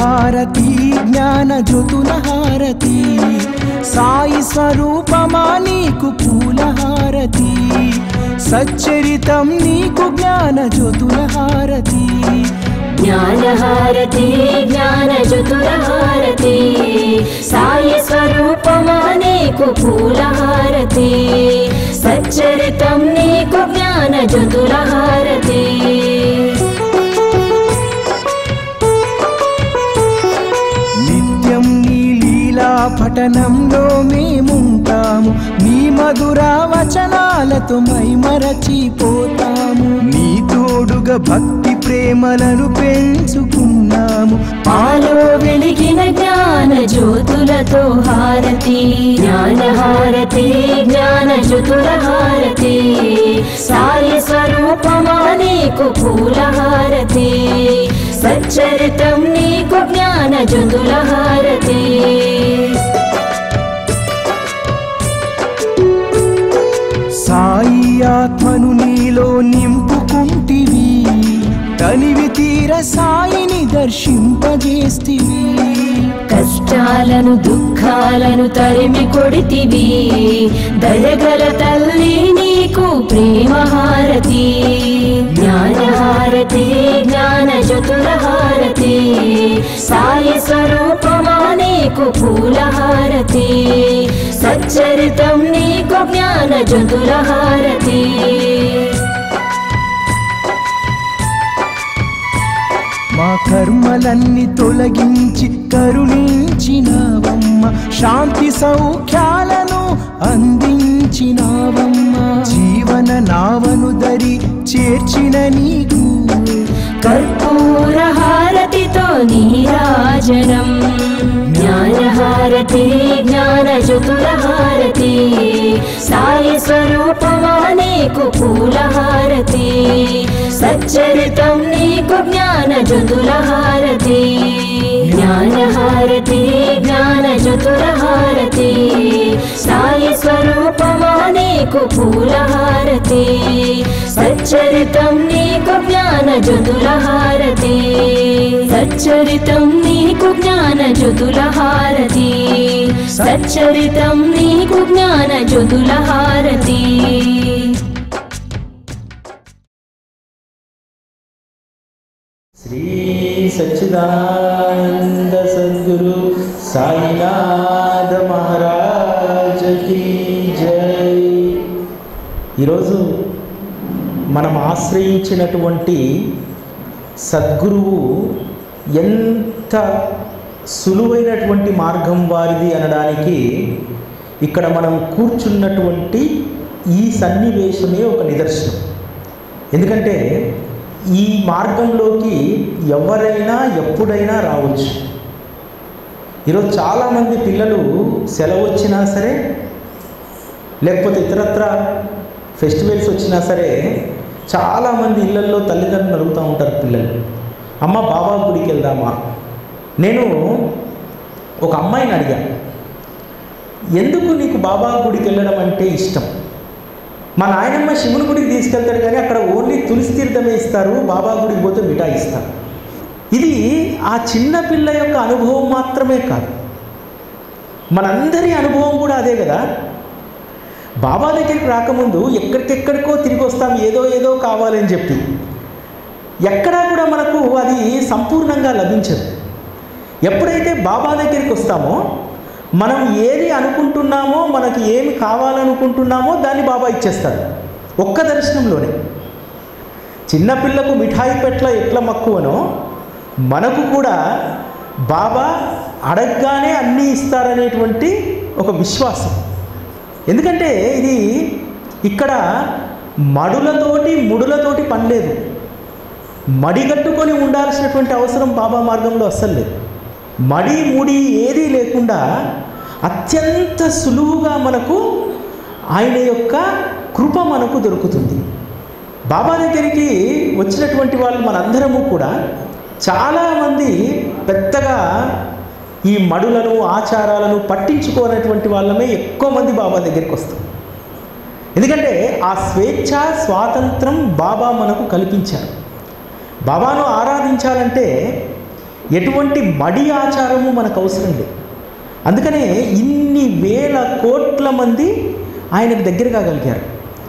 హారతి జ్ఞాన జ్యోతుల హారతి సాయి స్వరూపమా నీకు పూల హారతి సచ్చరితం నీకు జ్ఞాన జ్యోతుల హారతి జ్ఞానహారతి జ్ఞానచతురహారతి సాయి స్వరూపమా నీకు పూలహారతి సచ్చరితం నీకు జ్ఞానచతురహారతి నిత్యం నీ లీలా పఠనంలో మేముంటాము నీ మధుర వచనాలతో మైమరచిపోతాము నీ తోడుగా భక్తి ప్రేమలను పెంచుకున్నాము పాలో వెలిగిన జ్ఞాన జ్యోతులతో హారతి జ్ఞానహారతి జ్ఞానచతురహారతి సాయి స్వరూపమా నీకు పూలహారతి సచ్చరితం నీకు జ్ఞానచతురహారతి సాయి ఆత్మను నీలో నింపుకుంటివి తనివి తీర సాయిని దర్శింపజేస్తివి కష్టాలను దుఃఖాలను తరిమి కొడితివి దయగల తల్లి నీకు ప్రేమహారతి జ్ఞానహారతి జ్ఞాన చతురహారతి సాయి స్వరూపమా నీకు పూలహారతి సచ్చరితం నీకు జ్ఞాన చతురహారతి మా కర్మలన్నీ తొలగించి కరుణించినావమ్మ శాంతి సౌఖ్యాలను అందించినావమ్మ జీవన నావను దరి చేర్చిన నీకు కర్పూర హారతితో నీరాజనం జ్ఞానహారతి జ్ఞాన చతురహారతి సాయి స్వరూపమా నీకు పూలహారతి సచ్చరితం నీకు జ్ఞాన చతురహారతి జ్ఞానహారతి జ్ఞాన చతురహారతి సాయి స్వరూపమా నీకు పూలహారతి సచ్చరితం నీకు జ్ఞాన జ్యోతులహారతి సచ్చరితం నీకు జ్ఞాన జ్యోతులహారతి సచ్చరితం నీకు జ్ఞాన జ్యోతులహారతి శ్రీ సచ్చిదానంద సద్గురు సాయినాథ మహారాజ్ కీ జై ఈరోజు మనం ఆశ్రయించినటువంటి సద్గురువు ఎంత సులువైనటువంటి మార్గం వారిది అనడానికి ఇక్కడ మనం కూర్చున్నటువంటి ఈ సన్నివేశమే ఒక నిదర్శనం ఎందుకంటే ఈ మార్గంలోకి ఎవరైనా ఎప్పుడైనా రావచ్చు ఈరోజు చాలామంది పిల్లలు సెలవు వచ్చినా సరే లేకపోతే ఇతరత్ర ఫెస్టివల్స్ వచ్చినా సరే చాలామంది ఇళ్ళల్లో తల్లిదండ్రులు అడుగుతూ ఉంటారు పిల్లలు అమ్మ బాబా గుడికి వెళ్దామా నేను ఒక అమ్మాయిని అడిగా ఎందుకు నీకు బాబా గుడికి వెళ్ళడం అంటే ఇష్టం మా నాయనమ్మ శివుని గుడికి తీసుకెళ్తారు కానీ అక్కడ ఓన్లీ తులసి తీర్థమే ఇస్తారు బాబా గుడికి పోతే మిఠాయి ఇస్తారు ఇది ఆ చిన్న పిల్ల యొక్క అనుభవం మాత్రమే కాదు మనందరి అనుభవం కూడా అదే కదా బాబా దగ్గరికి రాకముందు ఎక్కడికెక్కడికో తిరిగి వస్తాం ఏదో ఏదో కావాలని చెప్పి ఎక్కడా కూడా మనకు అది సంపూర్ణంగా లభించదు ఎప్పుడైతే బాబా దగ్గరికి వస్తామో మనం ఏది అనుకుంటున్నామో మనకి ఏమి కావాలనుకుంటున్నామో దాన్ని బాబా ఇచ్చేస్తాడు ఒక్క దర్శనంలోనే చిన్నపిల్లకు మిఠాయి పెట్ల ఎట్ల మక్కువనో మనకు కూడా బాబా అడగగానే అన్నీ ఇస్తారనేటువంటి ఒక విశ్వాసం ఎందుకంటే ఇది ఇక్కడ మడులతోటి ముడులతోటి పని లేదు మడిగట్టుకొని ఉండాల్సినటువంటి అవసరం బాబా మార్గంలో అస్సలు లేదు మడి ముడి ఏదీ లేకుండా అత్యంత సులువుగా మనకు ఆయన యొక్క కృప మనకు దొరుకుతుంది బాబా దగ్గరికి వచ్చినటువంటి వాళ్ళు మనందరము కూడా చాలామంది పెద్దగా ఈ మడులను ఆచారాలను పట్టించుకోనటువంటి వాళ్ళమే ఎక్కువ మంది బాబా దగ్గరికి వస్తాం ఎందుకంటే ఆ స్వేచ్ఛ స్వాతంత్రం బాబా మనకు కల్పించారు బాబాను ఆరాధించాలంటే ఎటువంటి మడి ఆచారము మనకు అవసరం లేదు అందుకనే ఇన్ని వేల కోట్ల మంది ఆయనకు దగ్గర కాగలిగారు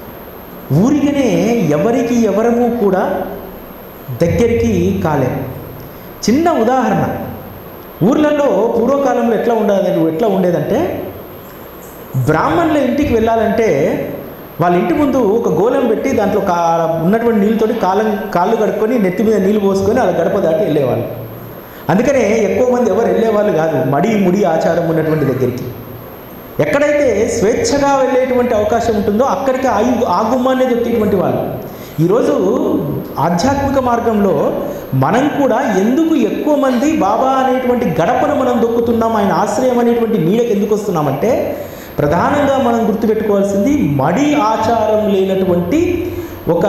ఊరికనే ఎవరికి ఎవరము కూడా దగ్గరికి కాలేము చిన్న ఉదాహరణ ఊర్లలో పూర్వకాలంలో ఎట్లా ఉండేది ఎట్లా ఉండేదంటే బ్రాహ్మణుల ఇంటికి వెళ్ళాలంటే వాళ్ళ ఇంటి ముందు ఒక గోళం పెట్టి దాంట్లో కా ఉన్నటువంటి నీళ్ళతోటి కాలం కాళ్ళు కడుక్కొని నెత్తి మీద నీళ్ళు పోసుకొని అలా గడప దాటి వెళ్ళేవాళ్ళు అందుకనే ఎక్కువ మంది ఎవరు వెళ్ళేవాళ్ళు కాదు మడి ముడి ఆచారం ఉన్నటువంటి దగ్గరికి ఎక్కడైతే స్వేచ్ఛగా వెళ్ళేటువంటి అవకాశం ఉంటుందో అక్కడికి ఆయు ఆ గుమ్మాన్ని దొక్కేటువంటి వాళ్ళు ఈరోజు ఆధ్యాత్మిక మార్గంలో మనం కూడా ఎందుకు ఎక్కువ మంది బాబా అనేటువంటి గడపను మనం దొక్కుతున్నాం ఆయన ఆశ్రయం అనేటువంటి నీడకి ఎందుకు వస్తున్నామంటే ప్రధానంగా మనం గుర్తుపెట్టుకోవాల్సింది మడి ఆచారం లేనటువంటి ఒక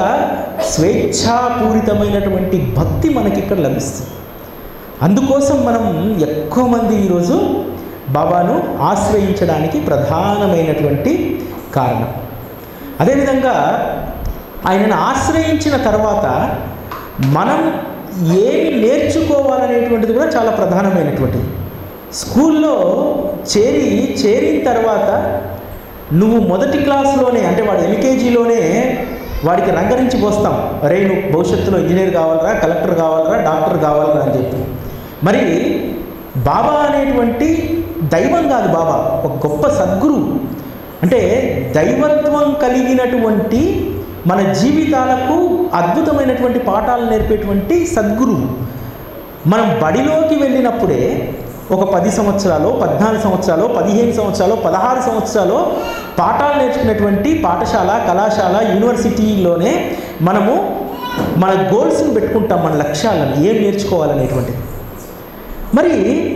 స్వేచ్ఛాపూరితమైనటువంటి భక్తి మనకి ఇక్కడ లభిస్తుంది అందుకోసం మనం ఎక్కువ మంది ఈరోజు బాబాను ఆశ్రయించడానికి ప్రధానమైనటువంటి కారణం అదేవిధంగా ఆయనను ఆశ్రయించిన తర్వాత మనం ఏమి నేర్చుకోవాలనేటువంటిది కూడా చాలా ప్రధానమైనటువంటిది స్కూల్లో చేరి చేరిన తర్వాత నువ్వు మొదటి క్లాస్లోనే అంటే వాడు ఎల్కేజీలోనే వాడికి రంగరించి పోస్తాం అరే నువ్వు భవిష్యత్తులో ఇంజనీర్ కావాలరా కలెక్టర్ కావాలరా డాక్టర్ కావాలరా అని చెప్పి మరి బాబా అనేటువంటి దైవం కాదు బాబా ఒక గొప్ప సద్గురు అంటే దైవత్వం కలిగినటువంటి మన జీవితాలకు అద్భుతమైనటువంటి పాఠాలు నేర్పేటువంటి సద్గురువు మనం బడిలోకి వెళ్ళినప్పుడే ఒక పది సంవత్సరాలు పద్నాలుగు సంవత్సరాలు పదిహేను సంవత్సరాలు పదహారు సంవత్సరాలు పాఠాలు నేర్చుకునేటువంటి పాఠశాల కళాశాల యూనివర్సిటీలోనే మనము మన గోల్స్ని పెట్టుకుంటాం మన లక్ష్యాలను ఏం నేర్చుకోవాలనేటువంటిది మరి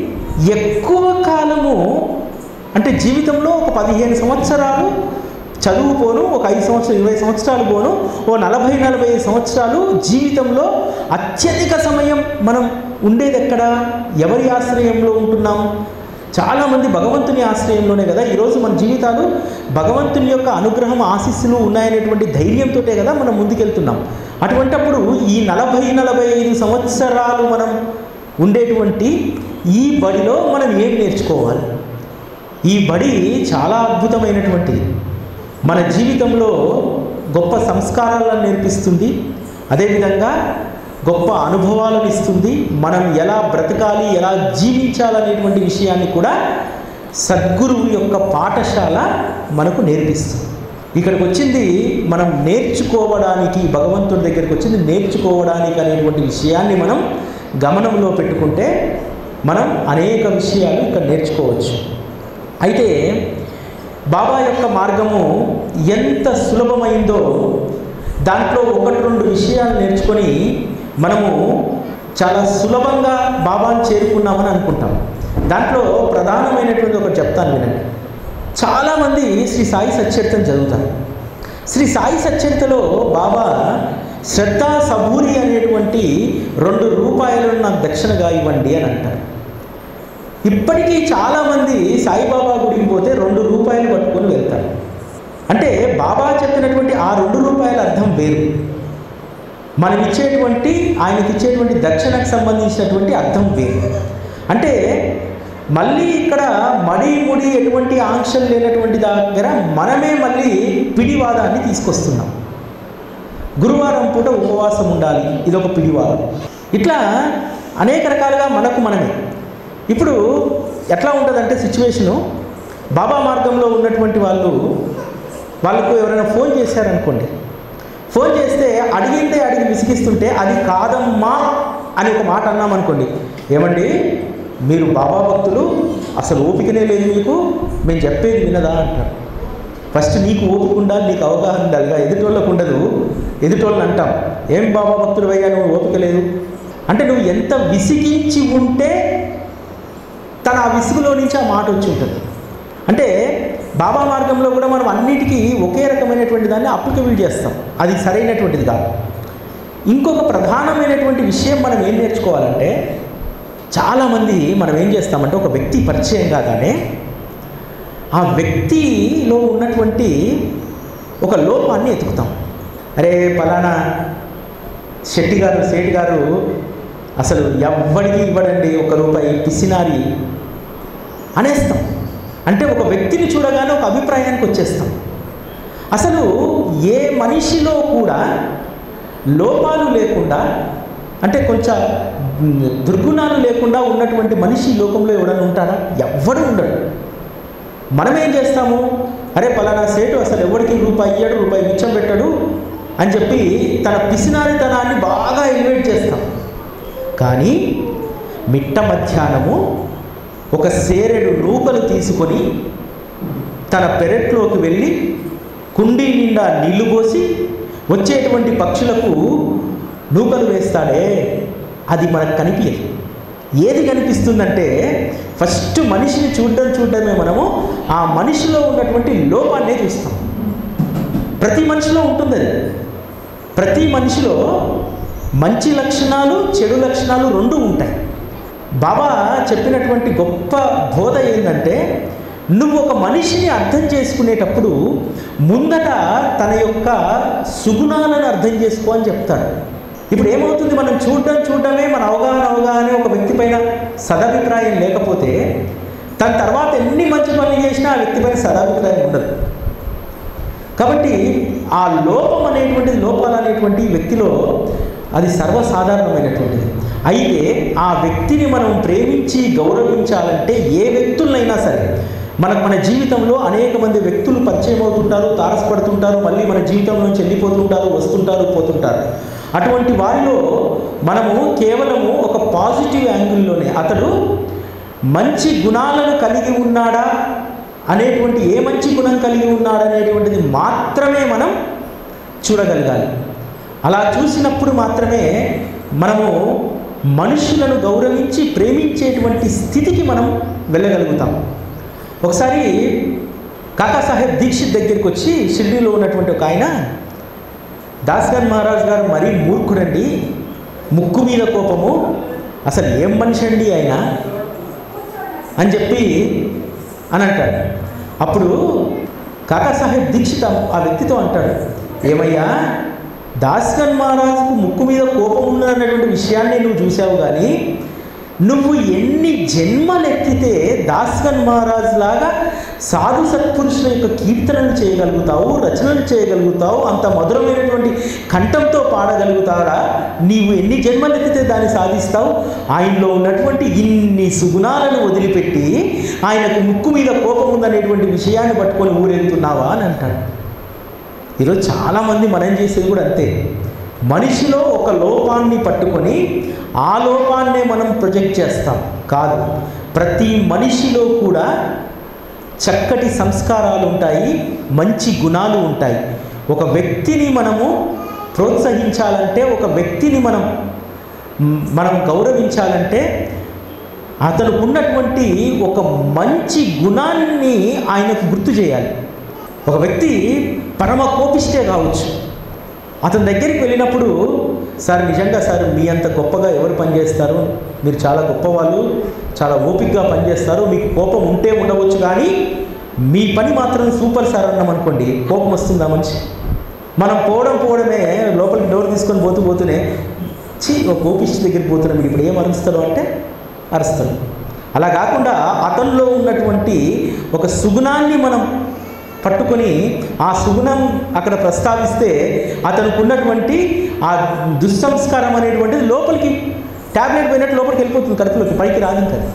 ఎక్కువ కాలము అంటే జీవితంలో ఒక పదిహేను సంవత్సరాలు చదువు పోను ఒక ఐదు సంవత్సరాలు ఇరవై సంవత్సరాలు పోను ఓ నలభై నలభై ఐదు సంవత్సరాలు జీవితంలో అత్యధిక సమయం మనం ఉండేది ఎక్కడ ఎవరి ఆశ్రయంలో ఉంటున్నాం చాలామంది భగవంతుని ఆశ్రయంలోనే కదా ఈరోజు మన జీవితాలు భగవంతుని యొక్క అనుగ్రహం ఆశీస్సులు ఉన్నాయనేటువంటి ధైర్యంతోటే కదా మనం ముందుకెళ్తున్నాం అటువంటప్పుడు ఈ నలభై నలభై ఐదు సంవత్సరాలు మనం ఉండేటువంటి ఈ బడిలో మనం ఏం నేర్చుకోవాలి ఈ బడి చాలా అద్భుతమైనటువంటిది మన జీవితంలో గొప్ప సంస్కారాలను నేర్పిస్తుంది అదేవిధంగా గొప్ప అనుభవాలను ఇస్తుంది మనం ఎలా బ్రతకాలి ఎలా జీవించాలనేటువంటి విషయాన్ని కూడా సద్గురువు యొక్క పాఠశాల మనకు నేర్పిస్తుంది ఇక్కడికి వచ్చింది మనం నేర్చుకోవడానికి భగవంతుడి దగ్గరికి వచ్చింది నేర్చుకోవడానికి అనేటువంటి విషయాన్ని మనం గమనంలో పెట్టుకుంటే మనం అనేక విషయాలు ఇక్కడ నేర్చుకోవచ్చు అయితే బాబా యొక్క మార్గము ఎంత సులభమైందో దాంట్లో ఒకటి రెండు విషయాలు నేర్చుకొని మనము చాలా సులభంగా బాబాను చేరుకున్నామని అనుకుంటాం దాంట్లో ప్రధానమైనటువంటి ఒకటి చెప్తాను వినండి చాలామంది శ్రీ సాయి సచ్చరితను చదువుతారు శ్రీ సాయి సచ్చరితలో బాబా శ్రద్ధా సబూరి అనేటువంటి రెండు రూపాయలను నాకు దక్షిణగా ఇవ్వండి అని అంటారు ఇప్పటికీ చాలామంది సాయిబాబా గుడికి పోతే రెండు రూపాయలు పట్టుకొని వెళ్తారు అంటే బాబా చెప్పినటువంటి ఆ రెండు రూపాయల అర్థం వేరు మనం ఇచ్చేటువంటి ఆయనకి ఇచ్చేటువంటి దక్షిణకు సంబంధించినటువంటి అర్థం వేరు అంటే మళ్ళీ ఇక్కడ మడి ముడి ఎటువంటి ఆంక్షలు లేనటువంటి దగ్గర మనమే మళ్ళీ పిడివాదాన్ని తీసుకొస్తున్నాం గురువారం పూట ఉపవాసం ఉండాలి ఇదొక పిడివాదం ఇట్లా అనేక రకాలుగా మనకు మనమే ఇప్పుడు ఎట్లా ఉంటుందంటే సిచ్యువేషను బాబా మార్గంలో ఉన్నటువంటి వాళ్ళు వాళ్ళకు ఎవరైనా ఫోన్ చేశారనుకోండి ఫోన్ చేస్తే అడిగిందే అడిగి విసిగిస్తుంటే అది కాదమ్మా అని ఒక మాట అన్నామనుకోండి ఏమండి మీరు బాబా భక్తులు అసలు ఓపికనే లేదు మీకు మేము చెప్పేది వినదా అంటారు ఫస్ట్ నీకు ఓపిక ఉండాలి నీకు అవగాహన ఉండాలిగా ఎదుటోళ్ళకు ఉండదు ఎదుటోళ్ళని అంటాం ఏం బాబా భక్తులు అయ్యా నువ్వు ఓపిక లేదు అంటే నువ్వు ఎంత విసిగించి ఉంటే తన ఆ విసుగులో నుంచి ఆ మాట వచ్చి ఉంటుంది అంటే బాబా మార్గంలో కూడా మనం అన్నిటికీ ఒకే రకమైనటువంటి దాన్ని అప్లికబుల్ చేస్తాం అది సరైనటువంటిది కాదు ఇంకొక ప్రధానమైనటువంటి విషయం మనం ఏం నేర్చుకోవాలంటే చాలామంది మనం ఏం చేస్తామంటే ఒక వ్యక్తి పరిచయం కాగానే ఆ వ్యక్తిలో ఉన్నటువంటి ఒక లోపాన్ని ఎతుకుతాం అరే పలానా శెట్టి గారు సేటి గారు అసలు ఎవ్వడికి ఇవ్వడండి ఒక రూపాయి పిసినారి అనేస్తాం అంటే ఒక వ్యక్తిని చూడగానే ఒక అభిప్రాయానికి వచ్చేస్తాం అసలు ఏ మనిషిలో కూడా లోపాలు లేకుండా అంటే కొంచెం మ్, దుర్గుణాలు లేకుండా ఉన్నటువంటి మనిషి ఈ లోకంలో ఎవడన్నా ఉంటాడా ఎవ్వడు ఉండడు మనం ఏం చేస్తాము అరే పలానా సేటు అసలు ఎవరికి రూపాయి ఇయ్యడు రూపాయి మిచ్చం పెట్టడు అని చెప్పి తన పిసినారితనాన్ని బాగా ఎలివేట్ చేస్తాం కానీ మిట్ట మధ్యాహ్నము ఒక సేరెడు నూకలు తీసుకొని తన పెరట్లోకి వెళ్ళి కుండీ నిండా నీళ్లు పోసి వచ్చేటువంటి పక్షులకు నూకలు వేస్తాడే అది మనకు కనిపించదు ఏది కనిపిస్తుందంటే ఫస్ట్ మనిషిని చూడడం చూడడమే మనము ఆ మనిషిలో ఉన్నటువంటి లోపాన్నే చూస్తాం ప్రతి మనిషిలో ఉంటుంది అది ప్రతి మనిషిలో మంచి లక్షణాలు చెడు లక్షణాలు రెండు ఉంటాయి బాబా చెప్పినటువంటి గొప్ప బోధ ఏంటంటే నువ్వు ఒక మనిషిని అర్థం చేసుకునేటప్పుడు ముందట తన యొక్క సుగుణాలను అర్థం చేసుకో అని చెప్తాడు ఇప్పుడు ఏమవుతుంది మనం చూడడం చూడడమే మన అవగాహన అవగాహన ఒక వ్యక్తి పైన సదభిప్రాయం లేకపోతే తన తర్వాత ఎన్ని మంచి పనులు చేసినా ఆ వ్యక్తి పైన సదాభిప్రాయం ఉండదు కాబట్టి ఆ లోపం అనేటువంటిది లోపాలు అనేటువంటి ఈ వ్యక్తిలో అది సర్వసాధారణమైనటువంటిది అయితే ఆ వ్యక్తిని మనం ప్రేమించి గౌరవించాలంటే ఏ వ్యక్తులైనా సరే మనకు మన జీవితంలో అనేక మంది వ్యక్తులు పరిచయం అవుతుంటారు తారసపడుతుంటారు మళ్ళీ మన జీవితం నుంచి వెళ్ళిపోతుంటారు వస్తుంటారు పోతుంటారు అటువంటి వారిలో మనము కేవలము ఒక పాజిటివ్ యాంగిల్లోనే అతడు మంచి గుణాలను కలిగి ఉన్నాడా అనేటువంటి ఏ మంచి గుణం కలిగి ఉన్నాడు అనేటువంటిది మాత్రమే మనం చూడగలగాలి అలా చూసినప్పుడు మాత్రమే మనము మనుషులను గౌరవించి ప్రేమించేటువంటి స్థితికి మనం వెళ్ళగలుగుతాం ఒకసారి కాకాసాహెబ్ దీక్షిత్ దగ్గరికి వచ్చి షిర్డీలో ఉన్నటువంటి ఒక ఆయన దాస్గన్ మహారాజ్ గారు మరీ మూర్ఖుడండి ముక్కు మీద కోపము అసలు ఏం మనిషి అండి ఆయన అని చెప్పి అని అంటాడు అప్పుడు కాకాసాహెబ్ దీక్షిత్ ఆ వ్యక్తితో అంటాడు ఏమయ్యా దాస్గన్ మహారాజుకు ముక్కు మీద కోపం ఉన్నదన్నటువంటి విషయాన్ని నువ్వు చూసావు కానీ నువ్వు ఎన్ని జన్మలు ఎత్తితే దాస్గన్ మహారాజ్ లాగా సాధు సత్పురుషుల యొక్క కీర్తనలు చేయగలుగుతావు రచనలు చేయగలుగుతావు అంత మధురమైనటువంటి కంఠంతో పాడగలుగుతాడా నీవు ఎన్ని జన్మలు ఎత్తితే దాన్ని సాధిస్తావు ఆయనలో ఉన్నటువంటి ఇన్ని సుగుణాలను వదిలిపెట్టి ఆయనకు ముక్కు మీద కోపం ఉందనేటువంటి విషయాన్ని పట్టుకొని ఊరెళ్తున్నావా అని అంటాడు ఈరోజు చాలామంది మనం చేసేది కూడా అంతే మనిషిలో ఒక లోపాన్ని పట్టుకొని ఆ లోపాన్నే మనం ప్రొజెక్ట్ చేస్తాం కాదు ప్రతి మనిషిలో కూడా చక్కటి సంస్కారాలు ఉంటాయి మంచి గుణాలు ఉంటాయి ఒక వ్యక్తిని మనము ప్రోత్సహించాలంటే ఒక వ్యక్తిని మనం మ్, మనం గౌరవించాలంటే అతను ఉన్నటువంటి ఒక మంచి గుణాన్ని ఆయనకు గుర్తు చేయాలి ఒక వ్యక్తి పరమ కోపిష్టే కావచ్చు అతని దగ్గరికి వెళ్ళినప్పుడు సార్ నిజంగా సార్ మీ అంత గొప్పగా ఎవరు పనిచేస్తారు మీరు చాలా గొప్పవాళ్ళు చాలా ఓపికగా పనిచేస్తారు మీకు కోపం ఉంటే ఉండవచ్చు కానీ మీ పని మాత్రం సూపర్ సార్ అన్నాం అనుకోండి కోపం వస్తుందా మనిషి మనం పోవడం పోవడమే లోపలికి డోర్ తీసుకొని పోతూ పోతూనే చీ ఒక కోపిష్టి దగ్గరికి పోతున్నాం మీరు ఇప్పుడు ఏం అరుస్తారు అంటే అరుస్తాడు అలా కాకుండా అతనిలో ఉన్నటువంటి ఒక సుగుణాన్ని మనం పట్టుకొని ఆ సుగుణం అక్కడ ప్రస్తావిస్తే అతనికి ఉన్నటువంటి ఆ దుస్సంస్కారం అనేటువంటిది లోపలికి ట్యాబ్లెట్ పోయినట్టు లోపలికి వెళ్ళిపోతుంది కడుపులోకి పైకి రాదు ఇంకా అది.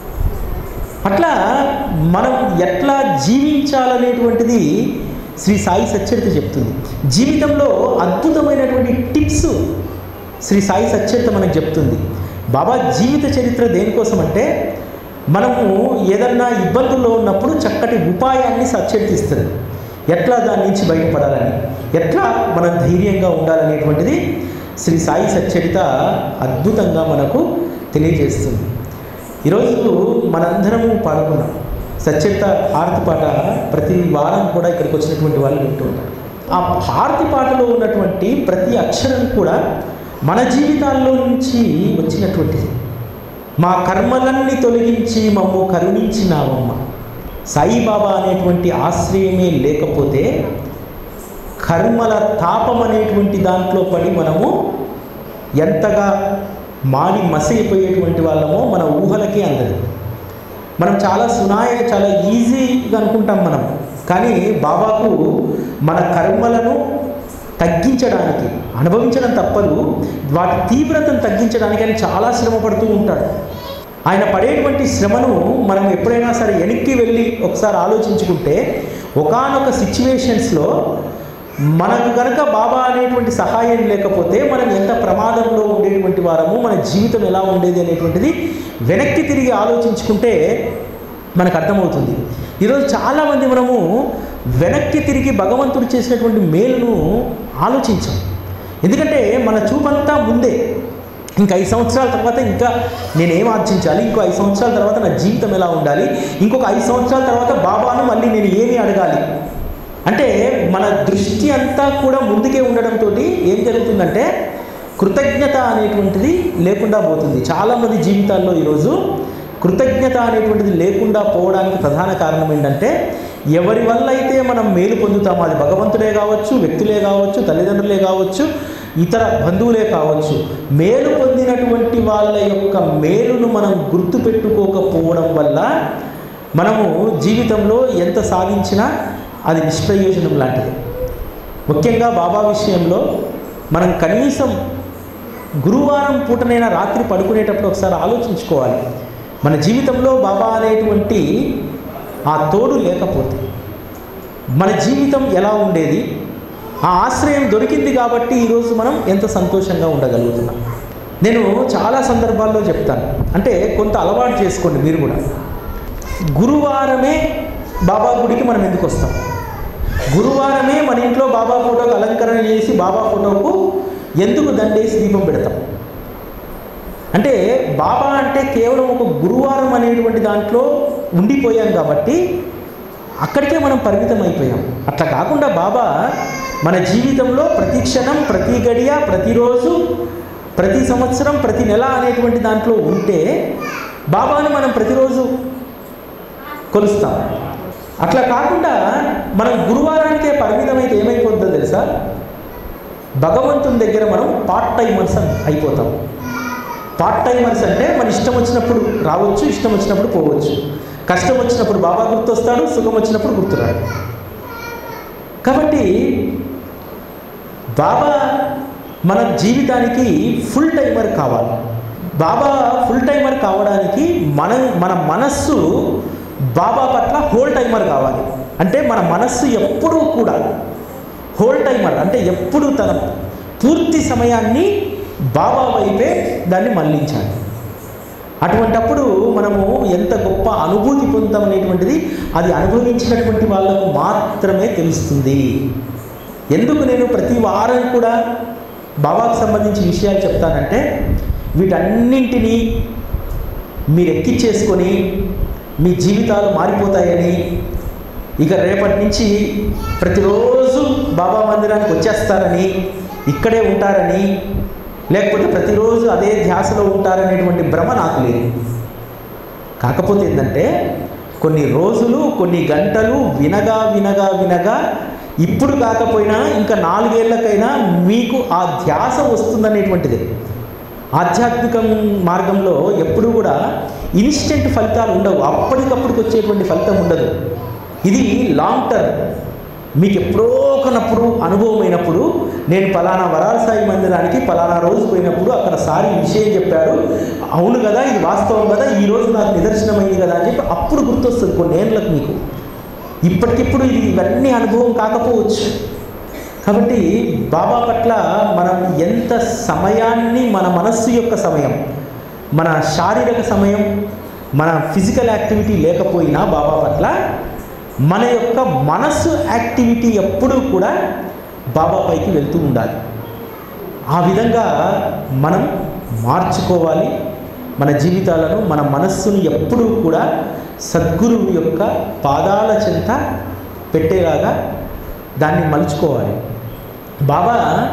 అట్లా మనం ఎట్లా జీవించాలనేటువంటిది శ్రీ సాయి సచ్చరిత చెప్తుంది జీవితంలో అద్భుతమైనటువంటి టిప్స్ శ్రీ సాయి సచ్చరిత మనకు చెప్తుంది బాబా జీవిత చరిత్ర దేనికోసం అంటే మనము ఏదన్నా ఇబ్బందుల్లో ఉన్నప్పుడు చక్కటి ఉపాయాన్ని సచ్చరితిస్తుంది ఎట్లా దాని నుంచి బయటపడాలని ఎట్లా మనం ధైర్యంగా ఉండాలనేటువంటిది శ్రీ సాయి సచ్చరిత అద్భుతంగా మనకు తెలియజేస్తుంది ఈరోజు మనందరము పాల్గొన్నాం సచ్చరిత హారతి పాట ప్రతి వారం కూడా ఇక్కడికి వచ్చినటువంటి వాళ్ళు వింటూ ఉంటారు ఆ హారతి పాటలో ఉన్నటువంటి ప్రతి అక్షరం కూడా మన జీవితాల్లో నుంచి వచ్చినటువంటిది మా కర్మలన్నీ తొలగించి మమ్ము కరుణించినావమ్మ సాయిబాబా అనేటువంటి ఆశ్రయమే లేకపోతే కర్మల తాపం అనేటువంటి దాంట్లో పడి మనము ఎంతగా మాడి మసైపోయేటువంటి వాళ్ళమో మన ఊహలకే అందదు మనం చాలా సునాయ చాలా ఈజీగా అనుకుంటాం మనం కానీ బాబాకు మన కర్మలను తగ్గించడానికి అనుభవించడం తప్పదు వాటి తీవ్రతను తగ్గించడానికి ఆయన చాలా శ్రమ పడుతూ ఉంటాడు ఆయన పడేటువంటి శ్రమను మనం ఎప్పుడైనా సరే వెనక్కి వెళ్ళి ఒకసారి ఆలోచించుకుంటే ఒకానొక సిచ్యువేషన్స్లో మనకు కనుక బాబా అనేటువంటి సహాయం లేకపోతే మనం ఎంత ప్రమాదంలో ఉండేటువంటి వారము మన జీవితం ఎలా ఉండేది అనేటువంటిది వెనక్కి తిరిగి ఆలోచించుకుంటే మనకు అర్థమవుతుంది ఈరోజు చాలామంది మనము వెనక్కి తిరిగి భగవంతుడు చేసినటువంటి మేలును ఆలోచించాం ఎందుకంటే మన చూపంతా ముందే ఇంకా ఐదు సంవత్సరాల తర్వాత ఇంకా నేనేం ఆర్జించాలి ఇంకో ఐదు సంవత్సరాల తర్వాత నా జీవితం ఎలా ఉండాలి ఇంకొక ఐదు సంవత్సరాల తర్వాత బాబాను మళ్ళీ నేను ఏమి అడగాలి అంటే మన దృష్టి అంతా కూడా ముందుకే ఉండడంతో ఏం జరుగుతుందంటే కృతజ్ఞత అనేటువంటిది లేకుండా పోతుంది చాలామంది జీవితాల్లో ఈరోజు కృతజ్ఞత అనేటువంటిది లేకుండా పోవడానికి ప్రధాన కారణం ఏంటంటే ఎవరి వల్ల అయితే మనం మేలు పొందుతామో అది భగవంతుడే కావచ్చు వ్యక్తులే కావచ్చు తల్లిదండ్రులే కావచ్చు ఇతర బంధువులే కావచ్చు మేలు పొందినటువంటి వాళ్ళ యొక్క మేలును మనం గుర్తుపెట్టుకోకపోవడం వల్ల మనము జీవితంలో ఎంత సాధించినా అది నిష్ప్రయోజనం లాంటిది ముఖ్యంగా బాబా విషయంలో మనం కనీసం గురువారం పూటనైనా రాత్రి పడుకునేటప్పుడు ఒకసారి ఆలోచించుకోవాలి మన జీవితంలో బాబా అనేటువంటి ఆ తోడు లేకపోతే మన జీవితం ఎలా ఉండేది ఆ ఆశ్రయం దొరికింది కాబట్టి ఈరోజు మనం ఎంత సంతోషంగా ఉండగలుగుతున్నాం నేను చాలా సందర్భాల్లో చెప్తాను అంటే కొంత అలవాటు చేసుకోండి మీరు కూడా గురువారమే బాబా గుడికి మనం ఎందుకు వస్తాం గురువారమే మన ఇంట్లో బాబా ఫోటోకి అలంకరణ చేసి బాబా ఫోటోకు ఎందుకు దండేసి దీపం పెడతాం అంటే బాబా అంటే కేవలం ఒక గురువారం అనేటువంటి దాంట్లో ఉండిపోయాం కాబట్టి అక్కడికే మనం పరిమితం అయిపోయాం అట్లా కాకుండా బాబా మన జీవితంలో ప్రతి క్షణం ప్రతి గడియ ప్రతిరోజు ప్రతి సంవత్సరం ప్రతి నెల అనేటువంటి దాంట్లో ఉంటే బాబాని మనం ప్రతిరోజు కొలుస్తాం అట్లా కాకుండా మనం గురువారానికే పరిమితమైతే ఏమైపోతుందో తెలుసా భగవంతుని దగ్గర మనం పార్ట్ టైమర్స్ అని అయిపోతాం పార్ట్ టైమర్స్ అంటే మన ఇష్టం వచ్చినప్పుడు రావచ్చు ఇష్టం వచ్చినప్పుడు పోవచ్చు కష్టం వచ్చినప్పుడు బాబా గుర్తొస్తాడు సుఖం వచ్చినప్పుడు గుర్తురాడు కాబట్టి బాబా మన జీవితానికి ఫుల్ టైమర్ కావాలి బాబా ఫుల్ టైమర్ కావడానికి మన మన మనస్సు బాబా పట్ల హోల్ టైమర్ కావాలి అంటే మన మనస్సు ఎప్పుడూ కూడా హోల్ టైమర్ అంటే ఎప్పుడు తన పూర్తి సమయాన్ని బాబా వైపే దాన్ని మళ్ళించాలి అటువంటప్పుడు మనము ఎంత గొప్ప అనుభూతి పొందుతాం అనేటువంటిది అది అనుభవించినటువంటి వాళ్ళకు మాత్రమే తెలుస్తుంది ఎందుకు నేను ప్రతి వారం కూడా బాబాకు సంబంధించి విషయాలు చెప్తానంటే వీటన్నింటినీ మీరు ఎక్కించేసుకొని మీ జీవితాలు మారిపోతాయని ఇక రేపటి నుంచి ప్రతిరోజు బాబా మందిరానికి వచ్చేస్తారని ఇక్కడే ఉంటారని లేకపోతే ప్రతిరోజు అదే ధ్యాసలో ఉంటారనేటువంటి భ్రమ నాకు లేదు కాకపోతే ఏంటంటే కొన్ని రోజులు కొన్ని గంటలు వినగా వినగా వినగా ఇప్పుడు కాకపోయినా ఇంకా నాలుగేళ్లకైనా మీకు ఆ ధ్యాస వస్తుందనేటువంటిది ఆధ్యాత్మిక మార్గంలో ఎప్పుడు కూడా ఇన్స్టెంట్ ఫలితాలు ఉండవు అప్పటికప్పుడుకి వచ్చేటువంటి ఫలితం ఉండదు ఇది లాంగ్ టర్మ్ మీకు ఎప్పుడో ఒకనప్పుడు అనుభవం అయినప్పుడు నేను పలానా వరాల సాయి మందిరానికి పలానా రోజు పోయినప్పుడు అక్కడ సారి ఈ విషయం చెప్పాడు అవును కదా ఇది వాస్తవం కదా ఈ రోజు నాకు నిదర్శనమైంది కదా అని చెప్పి అప్పుడు గుర్తొస్తుంది కొన్ని ఏళ్ళకు మీకు ఇప్పటికిప్పుడు ఇది ఇవన్నీ అనుభవం కాకపోవచ్చు కాబట్టి బాబా పట్ల మనం ఎంత సమయాన్ని మన మనస్సు యొక్క సమయం మన శారీరక సమయం మన ఫిజికల్ యాక్టివిటీ లేకపోయినా బాబా పట్ల మన యొక్క మనస్సు యాక్టివిటీ ఎప్పుడూ కూడా బాబా పైకి వెళ్తూ ఉండాలి ఆ విధంగా మనం మార్చుకోవాలి మన జీవితాలను మన మనస్సును ఎప్పుడూ కూడా సద్గురువు యొక్క పాదాల చెంత పెట్టేలాగా దాన్ని మలుచుకోవాలి బాబా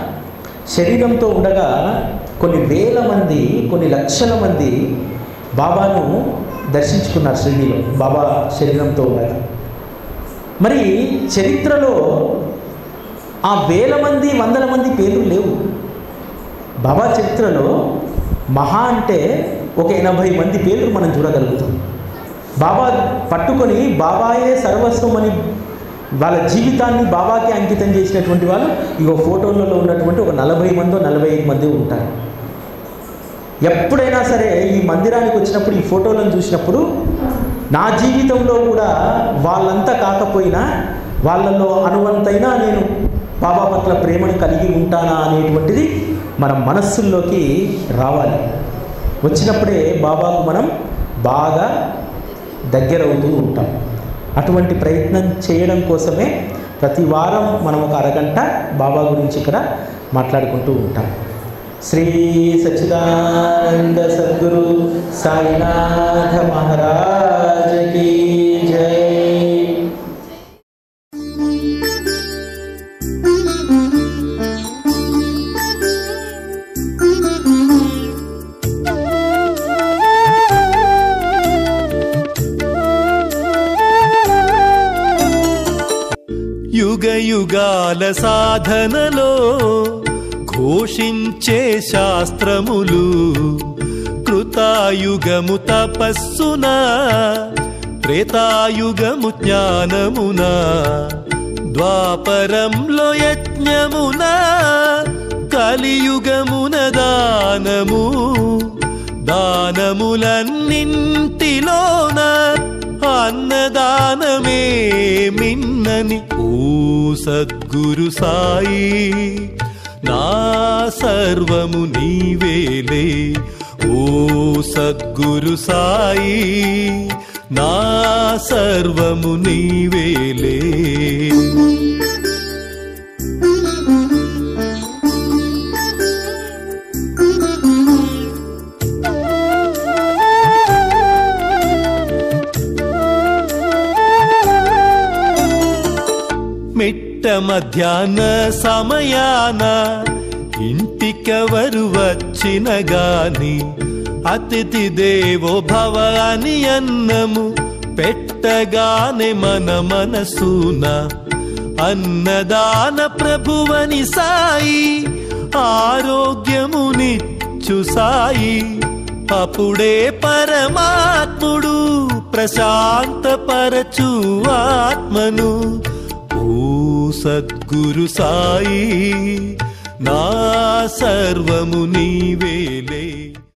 శరీరంతో ఉండగా కొన్ని వేల మంది కొన్ని లక్షల మంది బాబాను దర్శించుకున్నారు షిరిడీలో బాబా శరీరంతో ఉండగా మరి చరిత్రలో ఆ వేల మంది వందల మంది పేర్లు లేవు బాబా చరిత్రలో మహా అంటే ఒక ఎనభై మంది పేర్లు మనం చూడగలుగుతాం బాబా పట్టుకొని బాబాయే సర్వస్వం అని వాళ్ళ జీవితాన్ని బాబాకి అంకితం చేసినటువంటి వాళ్ళు ఇగో ఫోటోలలో ఉన్నటువంటి ఒక నలభై మందో నలభై ఐదు మంది ఉంటారు ఎప్పుడైనా సరే ఈ మందిరానికి వచ్చినప్పుడు ఈ ఫోటోలను చూసినప్పుడు నా జీవితంలో కూడా వాళ్ళంతా కాకపోయినా వాళ్ళల్లో అనువంతైనా నేను బాబా పట్ల ప్రేమను కలిగి ఉంటానా అనేటువంటిది మన మనస్సుల్లోకి రావాలి వచ్చినప్పుడే బాబాకు మనం బాగా దగ్గరవుతూ ఉంటాం అటువంటి ప్రయత్నం చేయడం కోసమే ప్రతి వారం మనం ఒక అరగంట బాబా గురించి ఇక్కడ మాట్లాడుకుంటూ ఉంటాం శ్రీ సచ్చిదానంద సద్గురు సాయినాథ మహారాజ్ కీ జై యుగ యుగాల సాధనలో ఘోషించే శాస్త్రములు కృతాయుగము తపస్సున త్రేతాయుగము జ్ఞానమున ద్వాపరంలో యజ్ఞమున కలియుగమున దానము దానములన్నింటిలోన అన్నదానమే మిన్నని ఓ సద్గురు సాయి నా సర్వము నీవేలే ఓ సద్గురు సాయి నా సర్వము నీవేలే మిట్ట మధ్యాహ్న సమయాన ఇంటికెవరు వచ్చిన గాని అతిథి దేవో భవ అని అన్నము పెట్టగానే మన మనసున అన్నదాన ప్రభువని సాయి ఆరోగ్యమునిచ్చు సాయి అప్పుడే పరమాత్ముడు ప్రశాంతపరచు ఆత్మను ఓ సద్గురు సాయి నా సర్వము నీవేలే